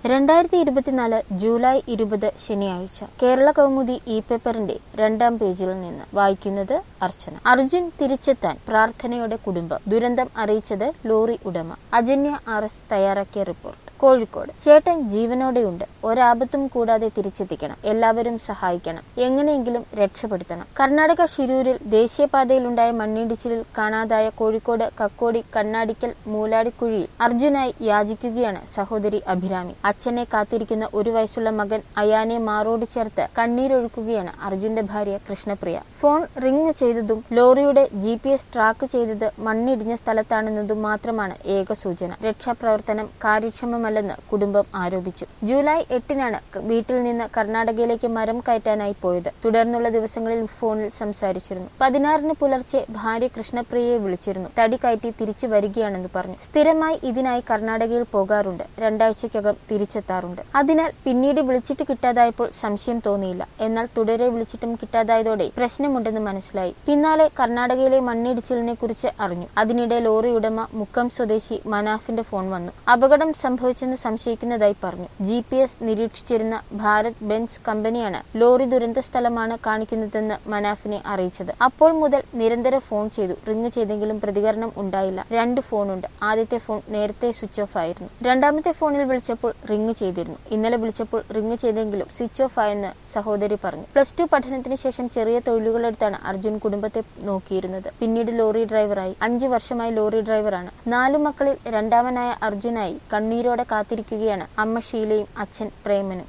രണ്ടായിരത്തി ഇരുപത്തിനാല് ജൂലൈ ഇരുപത് ശനിയാഴ്ച കേരള കൗമുദി ഇ പേപ്പറിന്റെ രണ്ടാം പേജിൽ നിന്ന് വായിക്കുന്നത് അർച്ചന അർജുൻ തിരിച്ചെത്താൻ പ്രാർത്ഥനയോടെ കുടുംബം ദുരന്തം അറിയിച്ചത് ലോറി ഉടമ അജന്യ ആർ എസ് തയ്യാറാക്കിയ റിപ്പോർട്ട് കോഴിക്കോട് ചേട്ടൻ ജീവനോടെയുണ്ട് ഒരാപത്തും കൂടാതെ തിരിച്ചെത്തിക്കണം എല്ലാവരും സഹായിക്കണം എങ്ങനെയെങ്കിലും രക്ഷപ്പെടുത്തണം കർണാടക ഷിരൂരിൽ ദേശീയപാതയിലുണ്ടായ മണ്ണിടിച്ചിലിൽ കാണാതായ കോഴിക്കോട് കക്കോടി കണ്ണാടിക്കൽ മൂലാടിക്കുഴിയിൽ അർജുനായി യാചിക്കുകയാണ് സഹോദരി അഭിരാമി അച്ഛനെ കാത്തിരിക്കുന്ന ഒരു വയസ്സുള്ള മകൻ അയാനെ മാറോട് ചേർത്ത് കണ്ണീരൊഴുക്കുകയാണ് അർജുന്റെ ഭാര്യ കൃഷ്ണപ്രിയ ഫോൺ റിംഗ് ചെയ്തതും ലോറിയുടെ ജി പി എസ് ട്രാക്ക് ചെയ്തത് മണ്ണിടിഞ്ഞ സ്ഥലത്താണെന്നതും മാത്രമാണ് ഏക സൂചന രക്ഷാപ്രവർത്തനം കാര്യക്ഷമമല്ലെന്ന് കുടുംബം ആരോപിച്ചു ജൂലൈ എട്ടിനാണ് ക- വീട്ടിൽ നിന്ന് കർണാടകയിലേക്ക് മരം കയറ്റാനായി പോയത് തുടർന്നുള്ള ദിവസങ്ങളിൽ ഫോണിൽ സംസാരിച്ചിരുന്നു പതിനാറിന് പുലർച്ചെ ഭാര്യ കൃഷ്ണപ്രിയയെ വിളിച്ചിരുന്നു തടി കയറ്റി തിരിച്ചു വരികയാണെന്ന് പറഞ്ഞു സ്ഥിരമായി ഇതിനായി കർണാടകയിൽ പോകാറുണ്ട് രണ്ടാഴ്ചക്കകം തിരിച്ചെത്താറുണ്ട് അതിനാൽ പിന്നീട് വിളിച്ചിട്ട് കിട്ടാതായപ്പോൾ സംശയം തോന്നിയില്ല എന്നാൽ തുടരെ വിളിച്ചിട്ടും കിട്ടാതായതോടെ പ്രശ്നമുണ്ടെന്ന് മനസ്സിലായി പിന്നാലെ കർണാടകയിലെ മണ്ണിടിച്ചിലിനെ കുറിച്ച് അറിഞ്ഞു അതിനിടെ ലോറി ഉടമ മുക്കം സ്വദേശി മനാഫിന്റെ ഫോൺ വന്നു അപകടം സംഭവിച്ചെന്ന് സംശയിക്കുന്നതായി പറഞ്ഞു ജി പി എസ് നിരീക്ഷിച്ചിരുന്ന ഭാരത് ബെൻസ് കമ്പനിയാണ് ലോറി ദുരന്ത സ്ഥലമാണ് കാണിക്കുന്നതെന്ന് മനാഫിനെ അറിയിച്ചത് അപ്പോൾ മുതൽ നിരന്തരം ഫോൺ ചെയ്തു റിങ് ചെയ്തെങ്കിലും പ്രതികരണം ഉണ്ടായില്ല രണ്ട് ഫോണുണ്ട് ആദ്യത്തെ ഫോൺ നേരത്തെ സ്വിച്ച് ഓഫ് ആയിരുന്നു രണ്ടാമത്തെ ഫോണിൽ വിളിച്ചപ്പോൾ റിങ് ചെയ്തിരുന്നു ഇന്നലെ വിളിച്ചപ്പോൾ റിങ് ചെയ്തെങ്കിലും സ്വിച്ച് ഓഫ് ആയെന്ന് സഹോദരി പറഞ്ഞു പ്ലസ് ടു പഠനത്തിന് ശേഷം ചെറിയ തൊഴിലുകളെടുത്താണ് അർജുൻ കുടുംബത്തെ നോക്കിയിരുന്നത് പിന്നീട് ലോറി ഡ്രൈവറായി അഞ്ചു വർഷമായി ലോറി ഡ്രൈവറാണ് നാലു മക്കളിൽ രണ്ടാമനായ അർജുനായി കണ്ണീരോടെ കാത്തിരിക്കുകയാണ് അമ്മ ഷീലയും അച്ഛൻ പ്രേമനും